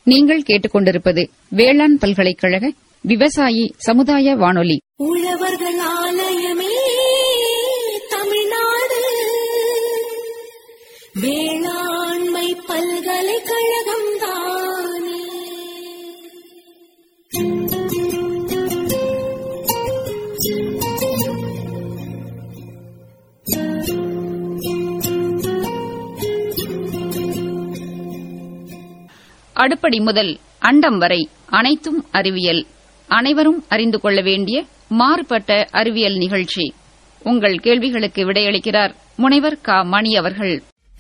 நீங்கள் கேட்டுக்கொண்டிருப்பது வேளாண் பல்கலைக்கழக விவசாயி சமுதாய வானொலி உழவர்கள் ஆலயமே தமிழ்நாடு வேளாண்மை பல்கலைக்கழகம் தானே அடுப்படி முதல் அண்டம் வரை அனைத்தும் அறிவியல் அனைவரும் அறிந்து கொள்ள வேண்டிய மாறுபட்ட அறிவியல் நிகழ்ச்சி உங்கள் கேள்விகளுக்கு விடையளிக்கிறார் முனைவர் க மணி அவர்கள்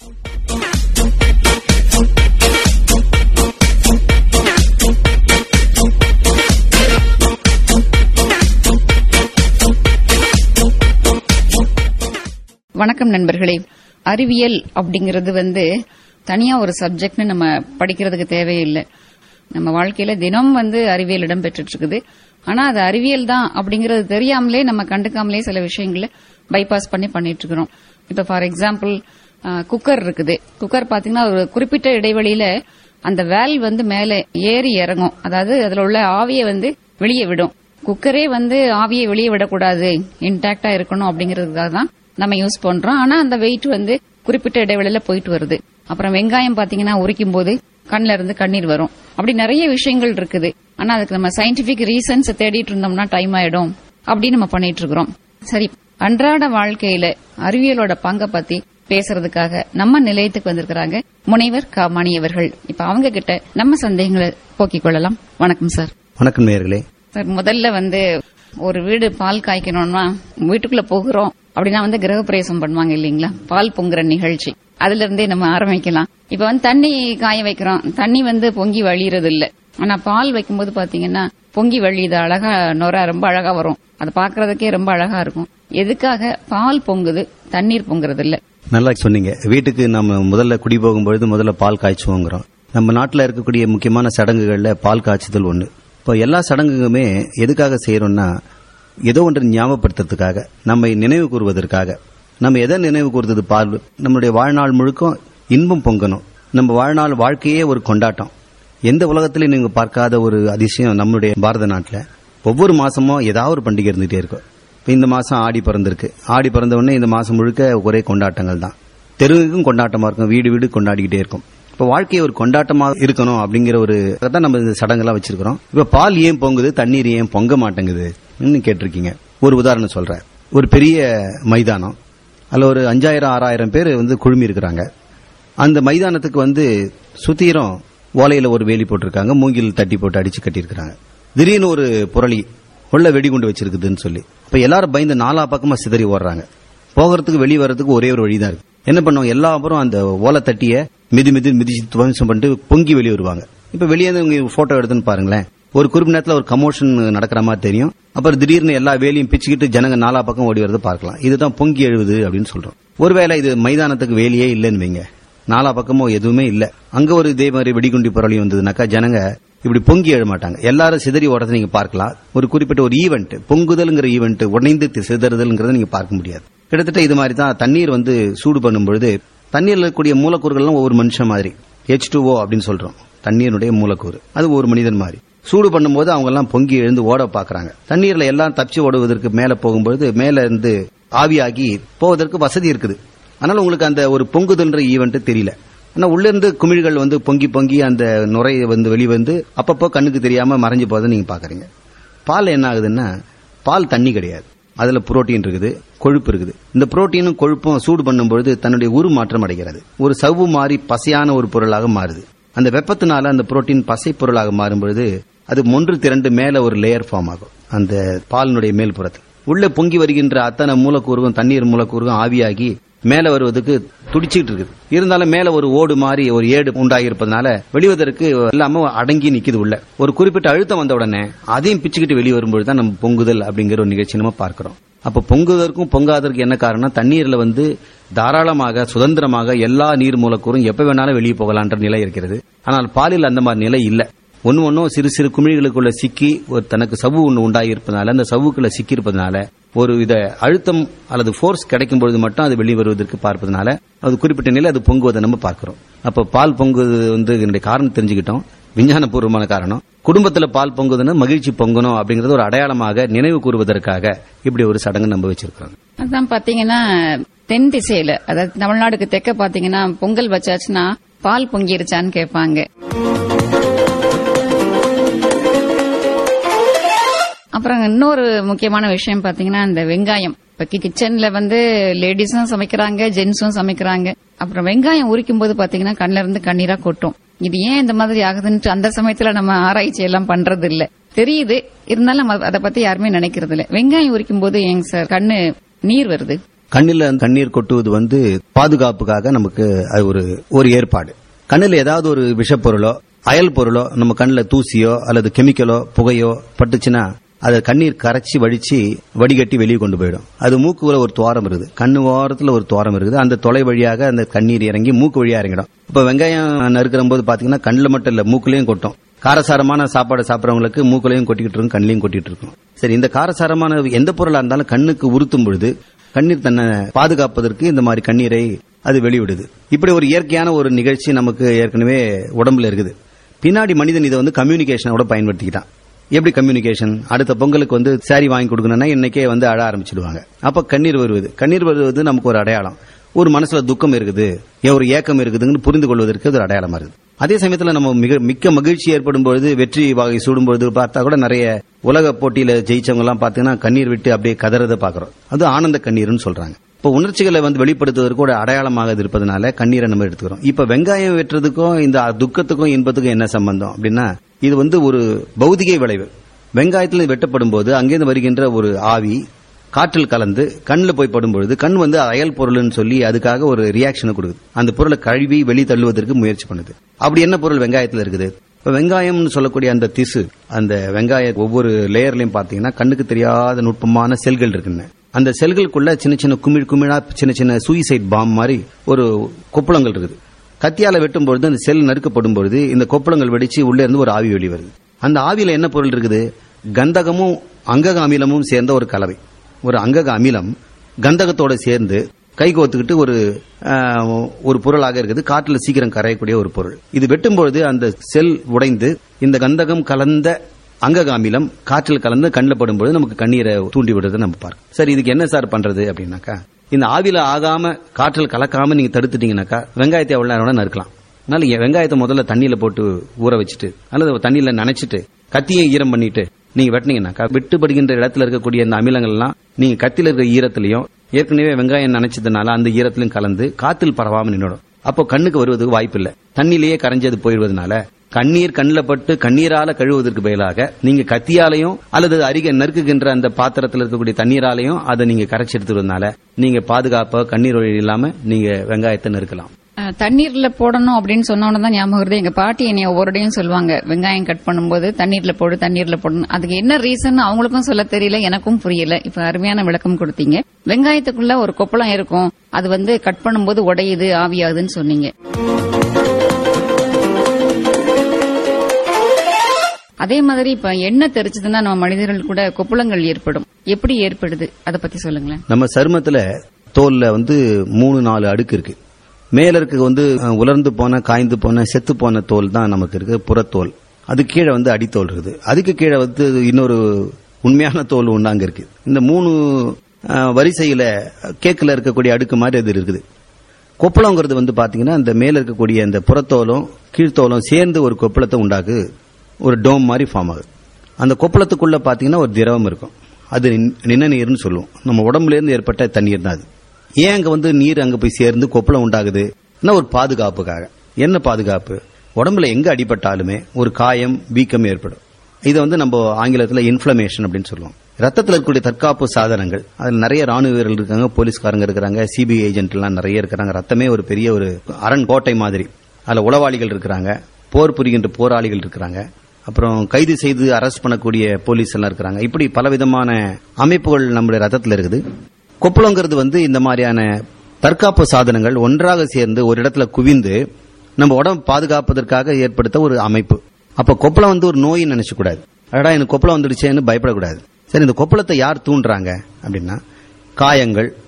வணக்கம் நண்பர்களே அறிவியல் அப்படிங்கிறது வந்து தனியா ஒரு சப்ஜெக்ட்னு நம்ம படிக்கிறதுக்கு தேவையில்லை நம்ம வாழ்க்கையில தினம் வந்து அறிவியல் இடம் பெற்றுட்டு இருக்குது ஆனா அது அறிவியல் தான் அப்படிங்கறது தெரியாமலே நம்ம கண்டுக்காமலே சில விஷயங்களை பைபாஸ் பண்ணி பண்ணிட்டு இருக்கிறோம் இப்ப ஃபார் எக்ஸாம்பிள் குக்கர் இருக்குது குக்கர் பாத்தீங்கன்னா ஒரு குறிப்பிட்ட இடைவெளியில அந்த வேல் வந்து மேலே ஏறி இறங்கும் அதாவது அதுல உள்ள ஆவியை வந்து வெளியே விடும் குக்கரே வந்து ஆவியை வெளியே விடக்கூடாது இன்டாக்டா இருக்கணும் அப்படிங்கறதுக்காக தான் நம்ம யூஸ் பண்றோம் ஆனா அந்த வெயிட் வந்து குறிப்பிட்ட இடைவெளியில போயிட்டு வருது அப்புறம் வெங்காயம் பாத்தீங்கன்னா உரிக்கும் போது கண்ணுல இருந்து கண்ணீர் வரும் அப்படி நிறைய விஷயங்கள் இருக்குது ஆனா அதுக்கு நம்ம சயின்டிபிக் ரீசன்ஸ் தேடிட்டு இருந்தோம்னா டைம் ஆயிடும் அப்படின்னு நம்ம பண்ணிட்டு இருக்கிறோம் சரி அன்றாட வாழ்க்கையில அறிவியலோட பங்கை பத்தி பேசுறதுக்காக நம்ம நிலையத்துக்கு வந்திருக்கிறாங்க முனைவர் க மணி அவர்கள் இப்ப அவங்க கிட்ட நம்ம சந்தேகங்களை போக்கிக் கொள்ளலாம் வணக்கம் சார் வணக்கம் நேயர்களே சார் முதல்ல வந்து ஒரு வீடு பால் காய்க்கணும்னா வீட்டுக்குள்ள போகிறோம் அப்படின்னா வந்து கிரகப்பிரவேசம் பண்ணுவாங்க இல்லீங்களா பால் பொங்குற நிகழ்ச்சி அதுல இருந்தே நம்ம ஆரம்பிக்கலாம் இப்ப வந்து தண்ணி காய வைக்கிறோம் தண்ணி வந்து பொங்கி வழியறது இல்ல ஆனா பால் வைக்கும்போது பாத்தீங்கன்னா பொங்கி வழியுது அழகா நொர ரொம்ப அழகா வரும் அதை பாக்குறதுக்கே ரொம்ப அழகா இருக்கும் எதுக்காக பால் பொங்குது தண்ணீர் பொங்குறது இல்ல நல்லா சொன்னீங்க வீட்டுக்கு நம்ம முதல்ல குடி போகும்பொழுது முதல்ல பால் காய்ச்சுவோங்கிறோம் நம்ம நாட்டில் இருக்கக்கூடிய முக்கியமான சடங்குகள்ல பால் காய்ச்சுதல் ஒண்ணு இப்போ எல்லா சடங்குகளுமே எதுக்காக செய்யறோம்னா ஏதோ ஒன்று ஞாபகப்படுத்துறதுக்காக நம்மை நினைவு கூறுவதற்காக நம்ம எதை நினைவு கூறுறது பால் நம்மளுடைய வாழ்நாள் முழுக்கும் இன்பம் பொங்கணும் நம்ம வாழ்நாள் வாழ்க்கையே ஒரு கொண்டாட்டம் எந்த உலகத்திலையும் நீங்க பார்க்காத ஒரு அதிசயம் நம்மளுடைய பாரத நாட்டில் ஒவ்வொரு மாசமும் ஏதாவது ஒரு பண்டிகை இருந்துகிட்டே இருக்கும் இப்போ இந்த மாசம் ஆடி பிறந்திருக்கு ஆடி பிறந்த உடனே இந்த மாசம் முழுக்க ஒரே கொண்டாட்டங்கள் தான் தெருவுக்கும் கொண்டாட்டமா இருக்கும் வீடு வீடு கொண்டாடிக்கிட்டே இருக்கும் இப்போ வாழ்க்கையை ஒரு கொண்டாட்டமா இருக்கணும் அப்படிங்கிற ஒரு தான் நம்ம இந்த சடங்கெல்லாம் வச்சிருக்கிறோம் இப்ப பால் ஏன் பொங்குது தண்ணீர் ஏன் பொங்க மாட்டேங்குது கேட்டிருக்கீங்க ஒரு உதாரணம் சொல்றேன் ஒரு பெரிய மைதானம் அதுல ஒரு அஞ்சாயிரம் ஆறாயிரம் பேர் வந்து குழுமி இருக்கிறாங்க அந்த மைதானத்துக்கு வந்து சுத்தீரம் ஓலையில ஒரு வேலி போட்டிருக்காங்க மூங்கில் தட்டி போட்டு அடிச்சு கட்டியிருக்கிறாங்க திடீர்னு ஒரு புரளி உள்ள வெடிகுண்டு வச்சிருக்குதுன்னு சொல்லி அப்ப எல்லாரும் பயந்து நாலா பக்கமா சிதறி ஓடுறாங்க போகிறதுக்கு வெளியே வர்றதுக்கு ஒரே ஒரு வழிதான் இருக்கு என்ன பண்ணுவோம் எல்லா அப்புறம் அந்த ஓலை தட்டிய மிதி மிதி மிதிச்சு துவம்சம் பண்ணிட்டு பொங்கி வெளியே வருவாங்க இப்ப வெளியே வந்து உங்க போட்டோ எடுத்துன்னு பாருங்களேன் ஒரு குறிப்பிட்ட நேரத்தில் ஒரு கமோஷன் நடக்கிற மாதிரி தெரியும் அப்புறம் திடீர்னு எல்லா வேலையும் பிச்சுக்கிட்டு ஜனங்க நாலா பக்கம் ஓடி வரது பார்க்கலாம் இதுதான் பொங்கி எழுவுது அப்படின்னு சொல்றோம் ஒருவேளை இது மைதானத்துக்கு வேலையே இல்லைன்னு வைங்க நாலா பக்கமும் எதுவுமே இல்ல அங்க ஒரு இதே மாதிரி வெடிகுண்டி புரளி வந்ததுனாக்கா ஜனங்க இப்படி பொங்கி எழ மாட்டாங்க எல்லாரும் சிதறி ஓடுறதை நீங்க பார்க்கலாம் ஒரு குறிப்பிட்ட ஒரு ஈவெண்ட் பொங்குதல்ங்கிற ஈவெண்ட் உடைந்து சிதறுதல்ங்கிறத நீங்க பார்க்க முடியாது கிட்டத்தட்ட இது மாதிரி தான் தண்ணீர் வந்து சூடு பண்ணும் பொழுது தண்ணீர்ல இருக்கக்கூடிய மூலக்கூறுகள்லாம் ஒவ்வொரு மனுஷன் மாதிரி ஹெச் டூ அப்படின்னு சொல்றோம் தண்ணீருடைய மூலக்கூறு அது ஒரு மனிதன் மாதிரி சூடு பண்ணும்போது அவங்க எல்லாம் பொங்கி எழுந்து ஓட பாக்குறாங்க தண்ணீர்ல எல்லாம் தப்பிச்சு ஓடுவதற்கு மேல போகும்போது மேல இருந்து ஆவியாகி போவதற்கு வசதி இருக்குது அதனால உங்களுக்கு அந்த ஒரு பொங்குதல்ன்ற ஈவெண்ட் தெரியல ஆனா உள்ள இருந்து குமிழ்கள் வந்து பொங்கி பொங்கி அந்த நுரை வந்து வெளிவந்து அப்பப்போ கண்ணுக்கு தெரியாம மறைஞ்சு போறதை நீங்க பாக்குறீங்க பால் என்ன ஆகுதுன்னா பால் தண்ணி கிடையாது அதுல புரோட்டீன் இருக்குது கொழுப்பு இருக்குது இந்த புரோட்டீனும் கொழுப்பும் சூடு பண்ணும்பொழுது தன்னுடைய உரு மாற்றம் அடைகிறது ஒரு சவ்வு மாறி பசையான ஒரு பொருளாக மாறுது அந்த வெப்பத்தினால அந்த புரோட்டீன் பசை பொருளாக மாறும்பொழுது அது ஒன்று திரண்டு மேல ஒரு லேயர் ஃபார்ம் ஆகும் அந்த பாலினுடைய மேல் புறத்தில் உள்ள பொங்கி வருகின்ற அத்தனை மூலக்கூறும் தண்ணீர் மூலக்கூறும் ஆவியாகி மேல வருவதற்கு துடிச்சிட்டு இருக்குது இருந்தாலும் மேல ஒரு ஓடு மாதிரி ஒரு ஏடு உண்டாகி இருப்பதனால வெளிவதற்கு எல்லாமே அடங்கி நிக்குது உள்ள ஒரு குறிப்பிட்ட அழுத்தம் வந்த உடனே அதையும் பிச்சுக்கிட்டு வெளியே வரும்போது தான் நம்ம பொங்குதல் அப்படிங்கிற ஒரு நிகழ்ச்சி நம்ம பார்க்கிறோம் அப்ப பொங்குவதற்கும் பொங்காததற்கு என்ன காரணம் தண்ணீர்ல வந்து தாராளமாக சுதந்திரமாக எல்லா நீர் மூலக்கூறும் எப்ப வேணாலும் வெளியே போகலான்ற நிலை இருக்கிறது ஆனால் பாலில் அந்த மாதிரி நிலை இல்ல ஒன்னு ஒன்னும் சிறு சிறு குமிழிகளுக்குள்ள சிக்கி ஒரு தனக்கு சவ்வு ஒன்று உண்டாகி இருப்பதனால அந்த சவ்வுக்குள்ள சிக்கி இருப்பதனால ஒரு வித அழுத்தம் அல்லது ஃபோர்ஸ் கிடைக்கும் பொழுது மட்டும் அது வெளியே வருவதற்கு பார்ப்பதனால அது குறிப்பிட்ட நிலை அது பொங்குவதை நம்ம பார்க்கிறோம் அப்ப பால் பொங்குவது வந்து இதனுடைய காரணம் தெரிஞ்சுக்கிட்டோம் விஞ்ஞானபூர்வமான காரணம் குடும்பத்துல பால் பொங்குதுன்னா மகிழ்ச்சி பொங்கணும் அப்படிங்கறது ஒரு அடையாளமாக நினைவு கூறுவதற்காக இப்படி ஒரு சடங்கு நம்ம வச்சிருக்கிறோம் அதான் பாத்தீங்கன்னா தென் திசையில அதாவது தமிழ்நாடுக்கு தெற்க பாத்தீங்கன்னா பொங்கல் வச்சாச்சுன்னா பால் பொங்கிருச்சான்னு கேட்பாங்க அப்புறம் இன்னொரு முக்கியமான விஷயம் பாத்தீங்கன்னா இந்த வெங்காயம் இப்ப கிச்சன்ல வந்து லேடிஸும் சமைக்கிறாங்க ஜென்ஸும் சமைக்கிறாங்க அப்புறம் வெங்காயம் உரிக்கும் போது பாத்தீங்கன்னா கண்ணுல இருந்து கண்ணீரா கொட்டும் இது ஏன் இந்த மாதிரி ஆகுதுன்ட்டு அந்த சமயத்துல நம்ம ஆராய்ச்சி எல்லாம் பண்றது இல்ல தெரியுது இருந்தாலும் நம்ம அதை பத்தி யாருமே நினைக்கிறது இல்ல வெங்காயம் உரிக்கும் போது ஏங்க சார் கண்ணு நீர் வருது கண்ணில் தண்ணீர் கொட்டுவது வந்து பாதுகாப்புக்காக நமக்கு அது ஒரு ஒரு ஏற்பாடு கண்ணில் ஏதாவது ஒரு விஷப்பொருளோ அயல் பொருளோ நம்ம கண்ணில் தூசியோ அல்லது கெமிக்கலோ புகையோ பட்டுச்சுன்னா அதை கண்ணீர் கரைச்சி வடிச்சு வடிகட்டி வெளியே கொண்டு போயிடும் அது மூக்குல ஒரு துவாரம் இருக்குது கண்ணு ஓரத்துல ஒரு துவாரம் இருக்குது அந்த தொலை வழியாக அந்த கண்ணீர் இறங்கி மூக்கு வழியா இறங்கிடும் இப்ப வெங்காயம் நறுக்கிற போது பாத்தீங்கன்னா கண்ணில் மட்டும் இல்ல மூக்குலயும் கொட்டும் காரசாரமான சாப்பாடு சாப்பிடறவங்களுக்கு மூக்குலையும் கொட்டிக்கிட்டு இருக்கும் கண்ணிலையும் கொட்டிட்டு இருக்கும் சரி இந்த காரசாரமான எந்த பொருளா இருந்தாலும் கண்ணுக்கு உறுத்தும் பொழுது கண்ணீர் தன்னை பாதுகாப்பதற்கு இந்த மாதிரி கண்ணீரை அது வெளிவிடுது இப்படி ஒரு இயற்கையான ஒரு நிகழ்ச்சி நமக்கு ஏற்கனவே உடம்புல இருக்குது பின்னாடி மனிதன் இதை வந்து கம்யூனிகேஷனோட பயன்படுத்திக்கிட்டான் எப்படி கம்யூனிகேஷன் அடுத்த பொங்கலுக்கு வந்து சாரி வாங்கி கொடுக்கணும்னா இன்னைக்கே வந்து அழ ஆரம்பிச்சிடுவாங்க அப்ப கண்ணீர் வருவது கண்ணீர் வருவது நமக்கு ஒரு அடையாளம் ஒரு மனசுல துக்கம் இருக்குது ஏன் ஒரு ஏக்கம் இருக்குதுன்னு புரிந்து கொள்வதற்கு அது ஒரு அடையாளமா இருக்குது அதே சமயத்துல நம்ம மிக மிக்க மகிழ்ச்சி ஏற்படும் பொழுது வெற்றி வகை சூடும் பொழுது பார்த்தா கூட நிறைய உலக போட்டியில ஜெயிச்சவங்க எல்லாம் பாத்தீங்கன்னா கண்ணீர் விட்டு அப்படியே கதறத பாக்குறோம் அது ஆனந்த கண்ணீர்னு சொல்றாங்க இப்ப உணர்ச்சிகளை வந்து வெளிப்படுத்துவதற்கு ஒரு அடையாளமாக இது இருப்பதனால கண்ணீரை நம்ம எடுத்துக்கிறோம் இப்ப வெங்காயம் வெட்டுறதுக்கும் இந்த துக்கத்துக்கும் இன்பத்துக்கும் என்ன சம்பந்தம் அப்படின்னா இது வந்து ஒரு பௌதிக விளைவு வெங்காயத்தில் வெட்டப்படும் போது அங்கிருந்து வருகின்ற ஒரு ஆவி காற்றில் கலந்து கண்ணில் போய் படும்பொழுது கண் வந்து அயல் பொருள்னு சொல்லி அதுக்காக ஒரு ரியாக்ஷனை கொடுக்குது அந்த பொருளை கழுவி வெளி தள்ளுவதற்கு முயற்சி பண்ணுது அப்படி என்ன பொருள் வெங்காயத்தில் இருக்குது இப்ப வெங்காயம்னு சொல்லக்கூடிய அந்த திசு அந்த வெங்காய ஒவ்வொரு லேயர்லயும் பாத்தீங்கன்னா கண்ணுக்கு தெரியாத நுட்பமான செல்கள் இருக்குன்னு அந்த செல்களுக்குள்ள சின்ன சின்ன குமிழ் குமிழா சின்ன சின்ன சூயிசைட் பாம் மாதிரி ஒரு கொப்பளங்கள் இருக்குது கத்தியால வெட்டும் பொழுது அந்த செல் நறுக்கப்படும் பொழுது இந்த கொப்பளங்கள் வெடிச்சு உள்ளே இருந்து ஒரு ஆவி வெளி வருது அந்த ஆவியில என்ன பொருள் இருக்குது கந்தகமும் அங்கக அமிலமும் சேர்ந்த ஒரு கலவை ஒரு அங்கக அமிலம் கந்தகத்தோட சேர்ந்து கைகோத்துக்கிட்டு ஒரு ஆஹ், ஒரு பொருளாக இருக்குது காற்றில் சீக்கிரம் கரையக்கூடிய ஒரு பொருள் இது வெட்டும் பொழுது அந்த செல் உடைந்து இந்த கந்தகம் கலந்த அங்கக அமிலம் காற்றில் கலந்து கண்ணில் படும்பொழுது நமக்கு கண்ணீரை தூண்டி விடுறதை நம்ம பார்க்கணும் சரி இதுக்கு என்ன சார் பண்றது அப்படின்னாக்கா இந்த ஆவில ஆகாம காற்றில் கலக்காம நீங்க தடுத்துட்டீங்கன்னாக்கா வெங்காயத்தை எவ்வளவு நேரம் வேணா நறுக்கலாம் அதனால எ- வெங்காயத்தை முதல்ல தண்ணியில போட்டு ஊற வச்சுட்டு அல்லது தண்ணியில நனைச்சிட்டு கத்தியை ஈரம் பண்ணிட்டு நீங்க வெட்டினீங்கன்னாக்கா வெட்டுப்படுகின்ற இடத்துல இருக்கக்கூடிய அந்த அமிலங்கள் எல்லாம் நீங்க கத்தியில இருக்கிற ஈரத்திலையும் ஏற்கனவே வெங்காயம் நனைச்சதுனால அந்த ஈரத்திலும் கலந்து காத்தில் பரவாம நின்னுடும் அப்போ கண்ணுக்கு வருவதுக்கு வாய்ப்பு இல்ல தண்ணியிலேயே கரைஞ்சது போயிடுவதனால கண்ணீர் கண்ணில் பட்டு கண்ணீரால கழுவுவதற்கு பதிலாக நீங்க கத்தியாலையும் அல்லது அருகே நறுக்குகின்ற அந்த பாத்திரத்தில் இருக்கக்கூடிய தண்ணீராலையும் அதை நீங்க கரைச்சி எடுத்துறதுனால நீங்க பாதுகாப்பா கண்ணீர் வழி இல்லாம நீங்க வெங்காயத்தை நறுக்கலாம் அஹ், தண்ணீர்ல போடணும் அப்படின்னு சொன்னோன்னு தான் ஞாபகம் வருது எங்க பாட்டி என்னை ஒவ்வொருடையும் சொல்லுவாங்க வெங்காயம் கட் பண்ணும்போது தண்ணீர்ல போடு தண்ணீர்ல போடணும் அதுக்கு என்ன ரீசன் அவங்களுக்கும் சொல்ல தெரியல எனக்கும் புரியல இப்ப அருமையான விளக்கம் கொடுத்தீங்க வெங்காயத்துக்குள்ள ஒரு கொப்பளம் இருக்கும் அது வந்து கட் பண்ணும்போது உடையுது ஆவியாகுதுன்னு சொன்னீங்க அதே மாதிரி இப்ப எண்ணெய் தெரிச்சதுன்னா நம்ம மனிதர்கள் கூட கொப்புளங்கள் ஏற்படும் எப்படி ஏற்படுது அதை பத்தி சொல்லுங்களேன் நம்ம சருமத்துல தோல்ல வந்து மூணு நாலு அடுக்கு இருக்கு மேல இருக்க வந்து அஹ், உலர்ந்து போன காய்ந்து போன செத்து போன தோல் தான் நமக்கு இருக்கு புறத்தோல் அது கீழே வந்து அடித்தோல் இருக்குது அதுக்கு கீழே வந்து இன்னொரு உண்மையான தோல் ஒன்று அங்க இருக்கு இந்த மூணு அஹ், வரிசையில கேக்கில் இருக்கக்கூடிய அடுக்கு மாதிரி அது இருக்குது கொப்பளங்கிறது வந்து பாத்தீங்கன்னா அந்த மேல இருக்கக்கூடிய அந்த புறத்தோலும் கீழ்த்தோலும் சேர்ந்து ஒரு கொப்பளத்தை உண்டாக்கு ஒரு டோம் மாதிரி ஃபார்ம் ஆகுது அந்த கொப்பளத்துக்குள்ள பாத்தீங்கன்னா ஒரு திரவம் இருக்கும் அது நின்- நின நீர்னு சொல்லுவோம் நம்ம உடம்புல இருந்து ஏற்பட்ட தண்ணீர் தான் அது ஏன் அங்க வந்து நீர் அங்க போய் சேர்ந்து கொப்பளம் உண்டாகுது ஒரு பாதுகாப்புக்காக என்ன பாதுகாப்பு உடம்புல எங்க அடிபட்டாலுமே ஒரு காயம் வீக்கம் ஏற்படும் இதை வந்து நம்ம ஆங்கிலத்தில் இன்ஃபிளமேஷன் அப்படின்னு சொல்லுவோம் ரத்தத்தில் இருக்கக்கூடிய தற்காப்பு சாதனங்கள் அதில் நிறைய ராணுவ வீரர்கள் இருக்காங்க போலீஸ்காரங்க இருக்கிறாங்க சிபிஐ ஏஜென்ட் எல்லாம் நிறைய இருக்கிறாங்க ரத்தமே ஒரு பெரிய ஒரு அரண் கோட்டை மாதிரி அதுல உளவாளிகள் இருக்கிறாங்க போர் புரிகின்ற போராளிகள் இருக்கிறாங்க அப்புறம் கைது செய்து அரெஸ்ட் பண்ணக்கூடிய போலீஸ் எல்லாம் இருக்கிறாங்க இப்படி பலவிதமான அமைப்புகள் நம்முடைய ரத்தத்தில் இருக்குது கொப்பளங்கிறது வந்து இந்த மாதிரியான தற்காப்பு சாதனங்கள் ஒன்றாக சேர்ந்து ஒரு இடத்துல குவிந்து நம்ம உடம்பு பாதுகாப்பதற்காக ஏற்படுத்த ஒரு அமைப்பு அப்ப கொப்பளம் வந்து ஒரு நோயின்னு நினைச்ச கூடாது அடடா எனக்கு கொப்பளம் வந்துடுச்சேன்னு பயப்படக்கூடாது சரி இந்த கொப்பளத்தை யார் தூண்டுறாங்க அப்படின்னா காயங்கள்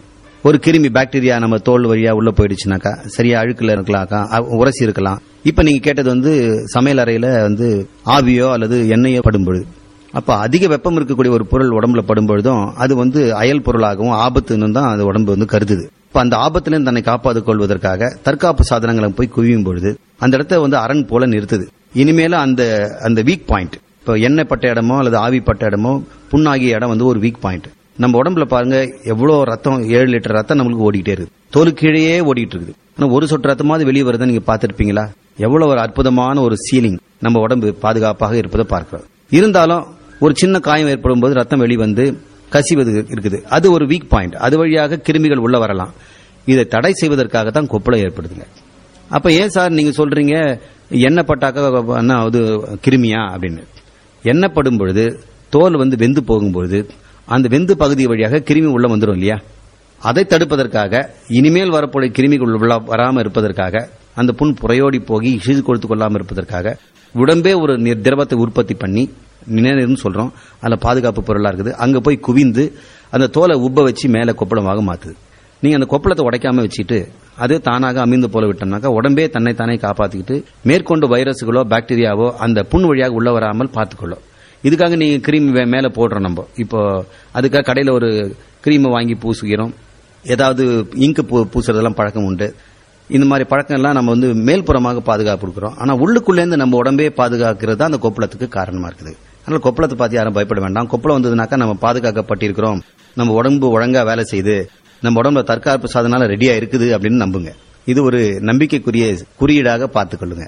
ஒரு கிருமி பாக்டீரியா நம்ம தோல் வழியா உள்ள போயிடுச்சுனாக்கா சரியா அழுக்குல இருக்கலாக்கா அ- உரசி இருக்கலாம் இப்ப நீங்க கேட்டது வந்து சமையல் அறையில வந்து ஆவியோ அல்லது எண்ணெயோ படும்பொழுது அப்ப அதிக வெப்பம் இருக்கக்கூடிய ஒரு பொருள் உடம்புல படும்பொழுதும் அது வந்து அயல் பொருளாகவும் ஆபத்துன்னு தான் அது உடம்பு வந்து கருதுது இப்ப அந்த ஆபத்திலிருந்து தன்னை காப்பாற்றிக் கொள்வதற்காக தற்காப்பு சாதனங்களை போய் குவியும் பொழுது அந்த இடத்த வந்து அரண் போல நிறுத்துது இனிமேல அந்த அந்த வீக் பாயிண்ட் இப்போ எண்ணெய் பட்ட இடமோ அல்லது ஆவி பட்ட இடமோ புண்ணாகிய இடம் வந்து ஒரு வீக் பாயிண்ட் நம்ம உடம்புல பாருங்க எவ்வளவு ரத்தம் ஏழு லிட்டர் ரத்தம் நம்மளுக்கு ஓடிட்டே இருக்கு தோலுக்கு கீழேயே ஓடிட்டு இருக்குது ஆனா ஒரு சொட்டு ரத்தமாவது வெளியே வருதை நீங்க பார்த்திருப்பீங்களா எவ்வளவு ஒரு அற்புதமான ஒரு சீலிங் நம்ம உடம்பு பாதுகாப்பாக இருப்பதை பார்க்கிறோம் இருந்தாலும் ஒரு சின்ன காயம் ஏற்படும் போது ரத்தம் வெளிவந்து கசிவது இருக்குது அது ஒரு வீக் பாயிண்ட் அது வழியாக கிருமிகள் உள்ள வரலாம் இதை தடை செய்வதற்காக தான் கொப்பளை ஏற்படுதுங்க அப்ப ஏன் சார் நீங்க சொல்றீங்க எண்ணெய் பட்டாக்க என்ன அது கிருமியா அப்படின்னு எண்ணெய் படும் பொழுது தோல் வந்து வெந்து போகும்பொழுது அந்த வெந்து பகுதி வழியாக கிருமி உள்ள வந்துடும் இல்லையா அதை தடுப்பதற்காக இனிமேல் வரக்கூடிய கிருமிகள் உள்ள வராம இருப்பதற்காக அந்த புண் புறையோடி போகி இசைது கொடுத்து கொள்ளாம இருப்பதற்காக உடம்பே ஒரு நிர்- திரவத்தை உற்பத்தி பண்ணி நினைவுன்னு சொல்றோம் அதுல பாதுகாப்பு பொருளா இருக்குது அங்க போய் குவிந்து அந்த தோலை உப்ப வச்சு மேல கொப்பளமாக மாத்துது நீங்க அந்த கொப்பளத்தை உடைக்காம வச்சுட்டு அது தானாக அமிழ்ந்து போல விட்டோம்னாக்கா உடம்பே தன்னை தானே காப்பாத்திக்கிட்டு மேற்கொண்டு வைரஸுகளோ பாக்டீரியாவோ அந்த புண் வழியாக உள்ள வராமல் பார்த்துக்கொள்ளும் இதுக்காக நீங்க கிரீம் மேல போடுறோம் நம்ம இப்போ அதுக்காக கடையில ஒரு கிரீமை வாங்கி பூசுகிறோம் ஏதாவது இங்கு பூ பூசுறதெல்லாம் பழக்கம் உண்டு இந்த மாதிரி பழக்கம் எல்லாம் நம்ம வந்து மேல்புறமாக பாதுகாப்பு கொடுக்குறோம் ஆனா உள்ளுக்குள்ளேருந்து நம்ம உடம்பே பாதுகாக்கிறது தான் அந்த கொப்பளத்துக்கு காரணமா இருக்குது அதனால கொப்பளத்தை பார்த்து யாரும் பயப்பட வேண்டாம் கொப்பளம் வந்ததுனாக்கா நம்ம பாதுகாக்கப்பட்டிருக்கிறோம் நம்ம உடம்பு ஒழுங்கா வேலை செய்யுது நம்ம உடம்புல தற்காப்பு சாதனால ரெடியா இருக்குது அப்படின்னு நம்புங்க இது ஒரு நம்பிக்கைக்குரிய குறியீடாக பார்த்துக் கொள்ளுங்க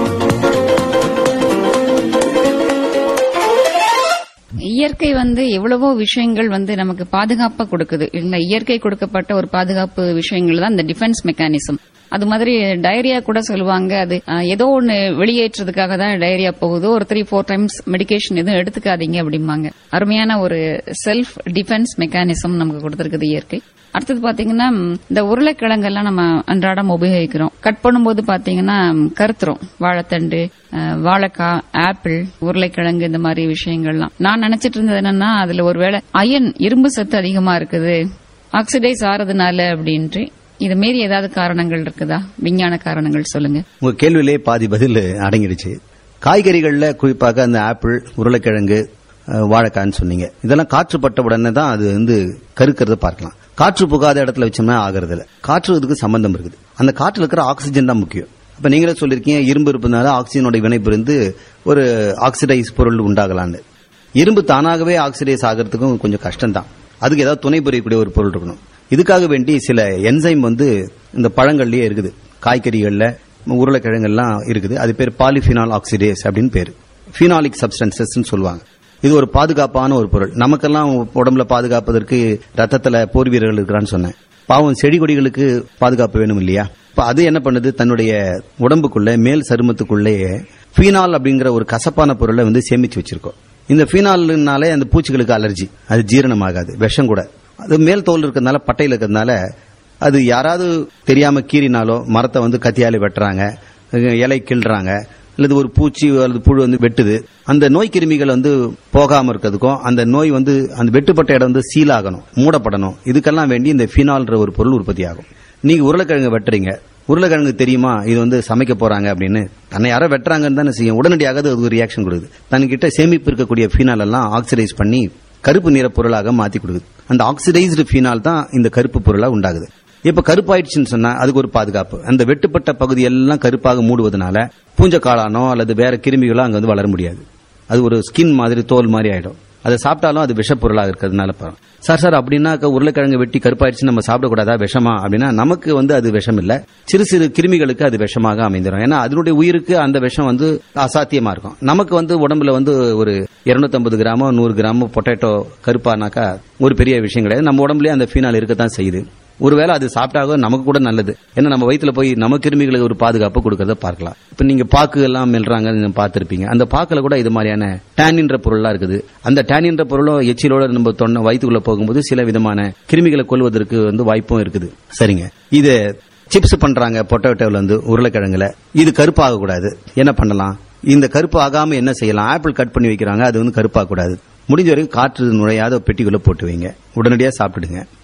இயற்கை வந்து எவ்வளவோ விஷயங்கள் வந்து நமக்கு பாதுகாப்பா கொடுக்குது இந்த இயற்கை கொடுக்கப்பட்ட ஒரு பாதுகாப்பு விஷயங்கள் தான் இந்த டிஃபென்ஸ் மெக்கானிசம் அது மாதிரி டயரியா கூட சொல்லுவாங்க அது அஹ், ஏதோ ஒன்னு வெளியேற்றதுக்காக தான் டயரியா போகுது ஒரு த்ரீ ஃபோர் டைம்ஸ் மெடிகேஷன் எதுவும் எடுத்துக்காதீங்க அப்படிம்பாங்க அருமையான ஒரு செல்ஃப் டிஃபென்ஸ் மெக்கானிசம் நமக்கு கொடுத்திருக்குது இயற்கை அடுத்தது பாத்தீங்கன்னா ம், இந்த உருளைக்கிழங்கெல்லாம் நம்ம அன்றாடம் உபயோகிக்கிறோம் கட் பண்ணும்போது பாத்தீங்கன்னா ம், கருத்துரும் வாழைத்தண்டு அஹ், வாழைக்காய் ஆப்பிள் உருளைக்கிழங்கு இந்த மாதிரி விஷயங்கள்லாம் நான் நினைச்சிட்டு இருந்தது என்னன்னா அதுல ஒருவேளை அயன் இரும்பு சத்து அதிகமா இருக்குது ஆக்சிடைஸ் ஆறதுனால அப்படின்ட்டு இது மீறி ஏதாவது காரணங்கள் இருக்குதா விஞ்ஞான காரணங்கள் சொல்லுங்க உங்க கேள்வியிலே பாதி பதில் அடங்கிடுச்சு காய்கறிகள்ல குறிப்பாக அந்த ஆப்பிள் உருளைக்கிழங்கு அஹ், வாழைக்காய்ன்னு சொன்னீங்க இதெல்லாம் காற்று பட்ட உடனே தான் அது வந்து கருக்கிறத பார்க்கலாம் காற்று புகாத இடத்துல வச்சோம்னா ஆகிறது இல்ல காற்று இதுக்கு சம்பந்தம் இருக்குது அந்த காற்றுல இருக்கிற ஆக்சிஜன் தான் முக்கியம் இப்ப நீங்களே சொல்லிருக்கீங்க இரும்பு இருப்பதுனால ஆக்சிஜனோட வினைப்பு இருந்து ஒரு ஆக்சிடைஸ் பொருள் உண்டாகலான்னு இரும்பு தானாகவே ஆக்சிடைஸ் ஆகிறதுக்கும் கொஞ்சம் கஷ்டம் தான் அதுக்கு ஏதாவது துணை புரியக்கூடிய ஒரு பொருள் இருக்கணும் இதுக்காக வேண்டி சில என்சைம் வந்து இந்த பழங்கள்லயே இருக்குது காய்கறிகள்ல உருளைக்கிழங்கெல்லாம் இருக்குது அது பேர் பாலிஃபினால் ஆக்சிடேஸ் அப்படின்னு பேரு ஃபினாலிக் சப்ஸ்டன்சஸ் சொல்லுவாங்க இது ஒரு பாதுகாப்பான ஒரு பொருள் நமக்கெல்லாம் உடம்புல பாதுகாப்பதற்கு ரத்தத்துல போர் வீரர்கள் இருக்கிறான்னு சொன்னேன் பாவம் செடி கொடிகளுக்கு பாதுகாப்பு வேணும் இல்லையா இப்ப அது என்ன பண்ணுது தன்னுடைய உடம்புக்குள்ள மேல் சருமத்துக்குள்ளேயே ஃபீனால் அப்படிங்கிற ஒரு கசப்பான பொருளை வந்து சேமிச்சு வச்சிருக்கோம் இந்த ஃபீனால்னாலே அந்த பூச்சிகளுக்கு அலர்ஜி அது ஜீரணமாகாது விஷம் கூட அது மேல் தோல் இருக்கிறதுனால பட்டையில் இருக்கிறதுனால அது யாராவது தெரியாம கீறினாலோ மரத்தை வந்து கத்தியால வெட்டுறாங்க இலை கிள்றாங்க அல்லது ஒரு பூச்சி அல்லது புழு வந்து வெட்டுது அந்த நோய் கிருமிகள் வந்து போகாம இருக்கிறதுக்கும் அந்த நோய் வந்து அந்த வெட்டுப்பட்ட இடம் வந்து சீலாகணும் மூடப்படணும் இதுக்கெல்லாம் வேண்டி இந்த ஃபினால்ன்ற ஒரு பொருள் உற்பத்தி ஆகும் நீங்க உருளைக்கிழங்கு வெட்டுறீங்க உருளைக்கிழங்கு தெரியுமா இது வந்து சமைக்க போறாங்க அப்படின்னு தன்னை யாரோ வெட்டுறாங்கன்னு தானே செய்யும் உடனடியாக அது ஒரு ரியாக்ஷன் கொடுக்குது தன்கிட்ட சேமிப்பு இருக்கக்கூடிய ஃபீனால் எல்லாம் ஆக்சிடைஸ் பண்ணி கருப்பு நிற பொருளாக மாத்தி கொடுக்குது அந்த ஆக்சிடைஸ்டு ஃபீனால் தான் இந்த கருப்பு பொருளா உண்டாகுது இப்ப கருப்பாயிடுச்சுன்னு சொன்னா அதுக்கு ஒரு பாதுகாப்பு அந்த வெட்டுப்பட்ட பகுதி எல்லாம் கருப்பாக மூடுவதனால பூஞ்சக்காளானோ அல்லது வேற கிருமிகளோ அங்க வந்து வளர முடியாது அது ஒரு ஸ்கின் மாதிரி தோல் மாதிரி ஆயிடும் அதை சாப்பிட்டாலும் அது விஷப்பொருளாக இருக்கிறதுனால பரவாயில்ல. சார் சார் அப்படின்னாக்க உருளைக்கிழங்கு வெட்டி கருப்பாயிடுச்சு நம்ம சாப்பிடக்கூடாதா விஷமா அப்படின்னா நமக்கு வந்து அது விஷம் இல்ல சிறு சிறு கிருமிகளுக்கு அது விஷமாக அமைந்துடும் ஏன்னா அதனுடைய உயிருக்கு அந்த விஷம் வந்து அசாத்தியமா இருக்கும் நமக்கு வந்து உடம்புல வந்து ஒரு 250 கிராமோ நூறு கிராமோ பொட்டேட்டோ கருப்பானாக்கா ஒரு பெரிய விஷயம் கிடையாது நம்ம உடம்புலயே அந்த ஃபீனால் இருக்கத்தான் செய்யுது ஒருவேளை அது சாப்பிட்டாக நமக்கு கூட நல்லது ஏன்னா நம்ம வயித்துல போய் நம்ம கிருமிகளுக்கு ஒரு பாதுகாப்பு கொடுக்கறத பார்க்கலாம் இப்ப நீங்க பாக்கு எல்லாம் மெல்றாங்க நீங்க பார்த்திருப்பீங்க அந்த பாக்குல கூட இது மாதிரியான டேனின்ற பொருள்லாம் இருக்குது அந்த டேனின்ற பொருளும் எச்சிலோட நம்ம தொண்டை வயிற்றுக்குள்ள போகும்போது சில விதமான கிருமிகளை கொல்வதற்கு வந்து வாய்ப்பும் இருக்குது சரிங்க இது சிப்ஸ் பண்றாங்க பொட்டேட்டோல இருந்து உருளைக்கிழங்குல இது கருப்பாக கூடாது என்ன பண்ணலாம் இந்த கருப்பு ஆகாம என்ன செய்யலாம் ஆப்பிள் கட் பண்ணி வைக்கிறாங்க அது வந்து கருப்பாக கூடாது முடிஞ்ச வரைக்கும் காற்று நுழையாத பெட்டிக்குள்ள போட்டு வைங்க உடனடியாக சாப்பிடுங்க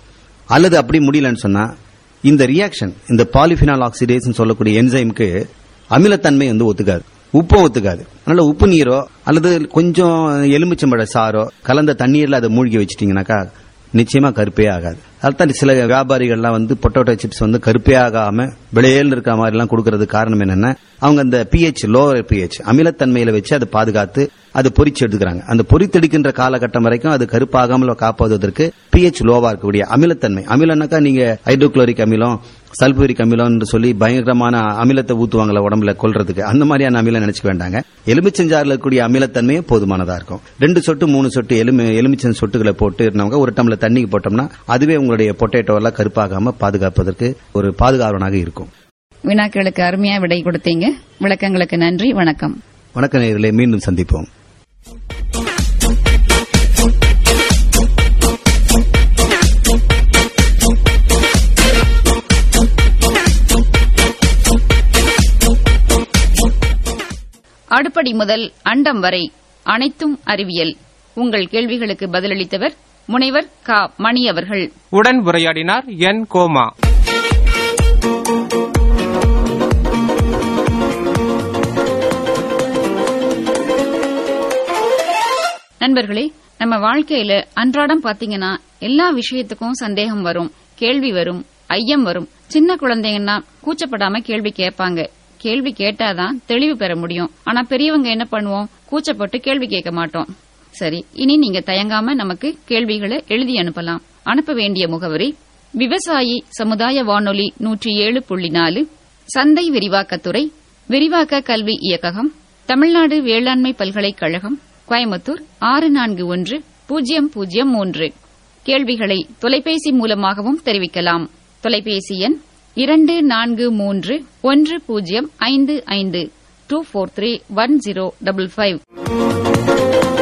அல்லது அப்படி முடியலன்னு சொன்னா இந்த ரியாக்ஷன் இந்த பாலிஃபினால் ஆக்சிடேஸ் சொல்லக்கூடிய என்சைமுக்கு அமிலத்தன்மை வந்து ஒத்துக்காது உப்பும் ஒத்துக்காது அதனால உப்பு நீரோ அல்லது கொஞ்சம் எலுமிச்சம்பழ சாரோ கலந்த தண்ணீர்ல அதை மூழ்கி வச்சிட்டீங்கன்னாக்கா நிச்சயமா கருப்பே ஆகாது அதுதான் சில வியாபாரிகள்லாம் வந்து பொட்டோட்டோ சிப்ஸ் வந்து கருப்பே ஆகாம விளையல் இருக்கிற மாதிரி எல்லாம் கொடுக்கறது காரணம் என்னன்னா அவங்க அந்த பிஹெச் லோவர் பிஹெச் அமிலத்தன்மையில வச்சு அதை பாதுகாத்து அது பொரிச்சு எடுத்துக்கிறாங்க அந்த பொரித்தெடுக்கின்ற காலகட்டம் வரைக்கும் அது கருப்பாகாமல் காப்பாற்றுவதற்கு பிஹெச் லோவா இருக்கக்கூடிய அமிலத்தன்மை அமிலம்னாக்கா நீங்க ஹைட்ரோகுளோரிக் அமிலம் சல்பூரிக் அமிலம்னு சொல்லி பயங்கரமான அமிலத்தை ஊத்துவாங்களா உடம்புல கொல்றதுக்கு அந்த மாதிரியான அமிலம் நினைச்சுக்க வேண்டாங்க எலுமிச்சஞ்சாறுல இருக்கக்கூடிய அமிலத்தன்மையே போதுமானதா இருக்கும் ரெண்டு சொட்டு மூணு சொட்டு எலுமி எலுமிச்சன் சொட்டுகளை போட்டு நமக்கு ஒரு டம்ளர் தண்ணிக்கு போட்டோம்னா அதுவே உங்களுடைய பொட்டேட்டோ எல்லாம் கருப்பாகாம பாதுகாப்பதற்கு ஒரு பாதுகாவலனாக இருக்கும் வினாக்களுக்கு அருமையா விடை கொடுத்தீங்க விளக்கங்களுக்கு நன்றி வணக்கம் வணக்க நேயர்களே மீண்டும் சந்திப்போம் அடுப்படி முதல் அண்டம் வரை அனைத்தும் அறிவியல் உங்கள் கேள்விகளுக்கு பதிலளித்தவர் முனைவர் க மணி அவர்கள் உடன் உரையாடினார் என் கோமா நண்பர்களே நம்ம வாழ்க்கையில அன்றாடம் பாத்தீங்கன்னா எல்லா விஷயத்துக்கும் சந்தேகம் வரும் கேள்வி வரும் ஐயம் வரும் சின்ன குழந்தைங்கன்னா கூச்சப்படாம கேள்வி கேட்பாங்க கேள்வி கேட்டாதான் தெளிவு பெற முடியும் ஆனா பெரியவங்க என்ன பண்ணுவோம் கூச்சப்பட்டு கேள்வி கேட்க மாட்டோம் சரி இனி நீங்க தயங்காம நமக்கு கேள்விகளை எழுதி அனுப்பலாம் அனுப்ப வேண்டிய முகவரி விவசாயி சமுதாய வானொலி நூற்றி ஏழு புள்ளி நாலு சந்தை விரிவாக்கத்துறை விரிவாக்க கல்வி இயக்ககம் தமிழ்நாடு வேளாண்மை பல்கலைக்கழகம் கோயம்புத்தூர் ஆறு நான்கு ஒன்று பூஜ்ஜியம் பூஜ்ஜியம் மூன்று கேள்விகளை தொலைபேசி மூலமாகவும் தெரிவிக்கலாம் தொலைபேசி எண் இரண்டு நான்கு மூன்று ஒன்று பூஜ்ஜியம் ஐந்து ஐந்து two four three one zero double five